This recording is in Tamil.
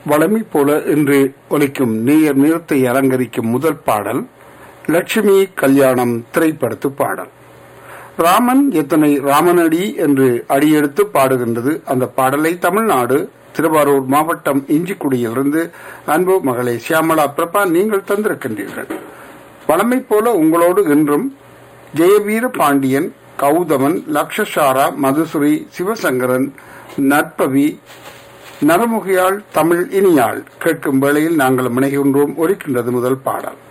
வளமை போல இன்று ஒலிக்கும் நேயர் நிறத்தை அலங்கரிக்கும் முதல் பாடல் லட்சுமி கல்யாணம் திரைப்படத்து பாடல் ராமன் எத்தனை ராமனடி என்று அடியெடுத்து பாடுகின்றது அந்த பாடலை தமிழ்நாடு திருவாரூர் மாவட்டம் இஞ்சிக்குடியிலிருந்து அன்பு மகளே சியாமலா பிரபா நீங்கள் தந்திருக்கின்றீர்கள் வளமை போல உங்களோடு இன்றும் ஜெயவீர பாண்டியன் கௌதமன் லக்ஷசாரா மதுசுரி சிவசங்கரன் நட்பவி நரமுகையாள் தமிழ் இனியாள் கேட்கும் வேளையில் நாங்கள் முனைகின்றோம் ஒலிக்கின்றது முதல் பாடல்